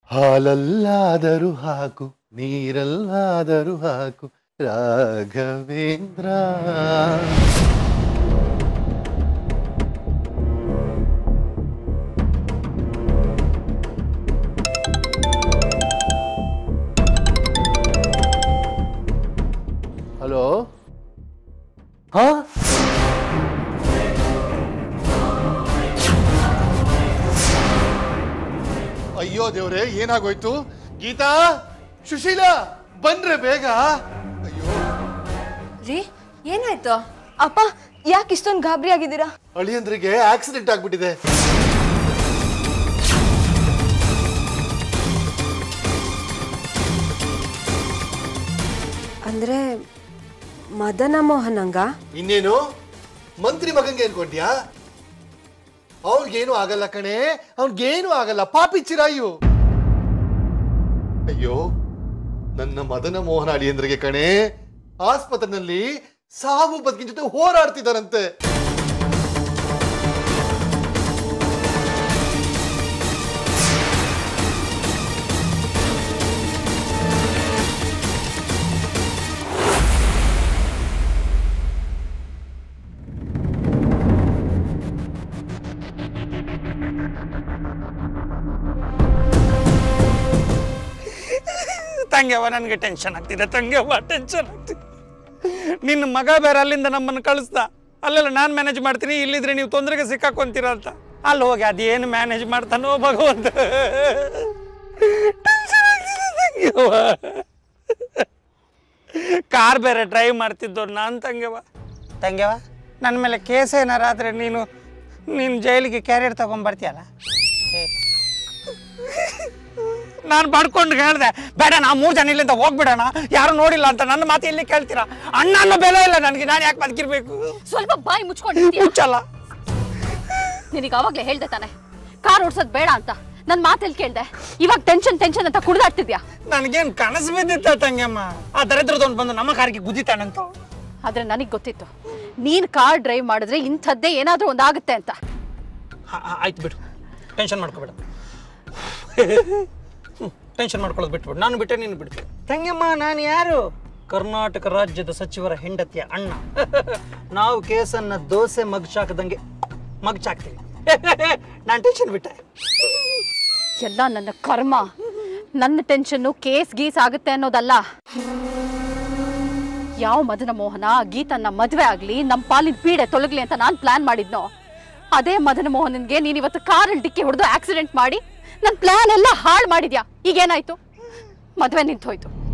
ಹಾಲಲ್ಲಾದರೂ ಹಾಕು ನೀರಲ್ಲಾದರೂ ಹಾಕು ರಾಘವೇಂದ್ರ ಹಲೋ ಹಾ ಅಯ್ಯೋ ದೇವ್ರೆ ಏನಾಗೋಯ್ತು ಗೀತಾ ಸುಶೀಲಾ ಬನ್ರೆ ಬೇಗ ಅಯ್ಯೋ ರೀ ಏನಾಯ್ತು ಅಪ್ಪ ಯಾಕೆ ಇಷ್ಟೊಂದು ಗಾಬರಿ ಆಗಿದ್ದೀರಾ ಅಳಿಯಂದ್ರಿಗೆ ಆಕ್ಸಿಡೆಂಟ್ ಆಗ್ಬಿಟ್ಟಿದೆ ಅಂದ್ರೆ ಮದನ ಮೋಹನಂಗ ಇನ್ನೇನು ಮಂತ್ರಿ ಮಗಂಗೆ ಅನ್ಕೊಂಡ್ಯಾ ಅವ್ರಿಗೇನು ಆಗಲ್ಲ ಕಣೆ ಅವ್ನಿಗೇನು ಆಗಲ್ಲ ಪಾಪಿ ಚಿರಾಯು ಅಯ್ಯೋ ನನ್ನ ಮದನ ಮೋಹನ ಅಳಿಯಂದ್ರಿಗೆ ಕಣೆ ಆಸ್ಪತ್ರೆನಲ್ಲಿ ಸಾವು ಬದುಕಿನ ಜೊತೆ ಹೋರಾಡ್ತಿದ್ದಾರಂತೆ ತಂಗ್ಯವ ನನಗೆ ಟೆನ್ಷನ್ ಆಗ್ತಿದೆ ತಂಗ್ಯವ ಟೆನ್ಷನ್ ಆಗ್ತಿದೆ ನಿನ್ನ ಮಗ ಬೇರೆ ಅಲ್ಲಿಂದ ನಮ್ಮನ್ನು ಕಳಿಸ್ದ ಅಲ್ಲೆಲ್ಲ ನಾನು ಮ್ಯಾನೇಜ್ ಮಾಡ್ತೀನಿ ಇಲ್ಲಿದ್ರೆ ನೀವು ತೊಂದರೆಗೆ ಸಿಕ್ಕಾಕೊಂತೀರ ಅಂತ ಅಲ್ಲಿ ಹೋಗಿ ಅದೇನು ಮ್ಯಾನೇಜ್ ಮಾಡ್ತಾನೋ ಭಗವಂತ ಟೆನ್ಷನ್ ಆಗ್ತಿದೆ ತಂಗ್ಯವ್ವ ಕಾರ್ ಬೇರೆ ಡ್ರೈವ್ ಮಾಡ್ತಿದ್ದವ್ರು ನಾನು ತಂಗ್ಯವ ತಂಗ್ಯವ ನನ್ನ ಮೇಲೆ ಕೇಸ್ ಏನಾರ ಆದರೆ ನೀನು ನೀನು ಜೈಲಿಗೆ ಕ್ಯಾರಿಯರ್ ತಗೊಂಬರ್ತೀಯಲ್ಲ ನಾನು ಬಡ್ಕೊಂಡು ಹೇಳ್ದೆ ಬೇಡ ನಾ ಮೂರು ಜನ ಇಲ್ಲಿಂದ ಹೋಗ್ಬಿಡೋಣ ಯಾರು ನೋಡಿಲ್ಲ ಅಂತ ನನ್ನ ಮಾತು ಎಲ್ಲಿ ಕೇಳ್ತೀರಾ ಅಣ್ಣ ಅನ್ನೋ ಬೆಲೆ ಇಲ್ಲ ನನಗೆ ನಾನು ಯಾಕೆ ಬದುಕಿರ್ಬೇಕು ಸ್ವಲ್ಪ ಬಾಯಿ ಮುಚ್ಕೊಂಡಿರ್ತೀಯ ಮುಚ್ಚಲ್ಲ ನಿನಗೆ ಅವಾಗ್ಲೇ ಹೇಳ್ದೆ ತಾನೆ ಕಾರ್ ಓಡ್ಸೋದ್ ಬೇಡ ಅಂತ ನನ್ ಮಾತೆಲ್ಲಿ ಕೇಳ್ದೆ ಇವಾಗ ಟೆನ್ಷನ್ ಟೆನ್ಷನ್ ಅಂತ ಕುಡ್ದಾಡ್ತಿದ್ಯಾ ನನಗೇನು ಕನಸು ಬಿದ್ದಿತ್ತ ತಂಗಮ್ಮ ಆ ದರಿದ್ರದೊಂದು ಬಂದು ನಮ್ಮ ಕಾರಿಗೆ ಗುದ್ದಿತಾನಂತ ಆದ್ರೆ ನನಗ್ ಗೊತ್ತಿತ್ತು ನೀನ್ ಕಾರ್ ಡ್ರೈವ್ ಮಾಡಿದ್ರೆ ಇಂಥದ್ದೇ ಏನಾದ್ರೂ ಒಂದಾಗುತ್ತೆ ಅಂತ ಆಯ್ತು ಬಿಡು ಟೆನ್ಷನ್ ಮಾಡ್ಕೋಬೇಡ ಟೆನ್ಷನ್ ಮಾಡ್ಕೊಳ್ಳೋದು ಬಿಟ್ಬಿಡು ನಾನು ಬಿಟ್ಟೆ ನೀನು ಬಿಡ್ತೀನಿ ತಂಗಮ್ಮ ನಾನು ಯಾರು ಕರ್ನಾಟಕ ರಾಜ್ಯದ ಸಚಿವರ ಹೆಂಡತಿಯ ಅಣ್ಣ ನಾವು ಕೇಸನ್ನ ದೋಸೆ ಮಗ್ಚಾಕದಂಗೆ ಮಗ್ಚಾಕ್ತೀವಿ ನಾನು ಟೆನ್ಷನ್ ಬಿಟ್ಟೆ ಎಲ್ಲ ನನ್ನ ಕರ್ಮ ನನ್ನ ಟೆನ್ಷನ್ನು ಕೇಸ್ ಗೀಸ್ ಆಗುತ್ತೆ ಅನ್ನೋದಲ್ಲ ಯಾವ ಮದನ ಮೋಹನ ಗೀತನ್ನ ಮದ್ವೆ ಆಗ್ಲಿ ನಮ್ಮ ಪಾಲಿನ ಪೀಡೆ ತೊಲಗ್ಲಿ ಅಂತ ನಾನು ಪ್ಲಾನ್ ಮಾಡಿದ್ನೋ ಅದೇ ಮದನ ಮೋಹನನ್ಗೆ ನೀನ್ ಇವತ್ತು ಕಾರಲ್ಲಿ ಡಿಕ್ಕಿ ಹೊಡೆದು ಆಕ್ಸಿಡೆಂಟ್ ಮಾಡಿ ನನ್ನ ಪ್ಲಾನ್ ಎಲ್ಲ ಹಾಳು ಮಾಡಿದ್ಯಾ ಈಗೇನಾಯ್ತು ಮದ್ವೆ ನಿಂತೋಯ್ತು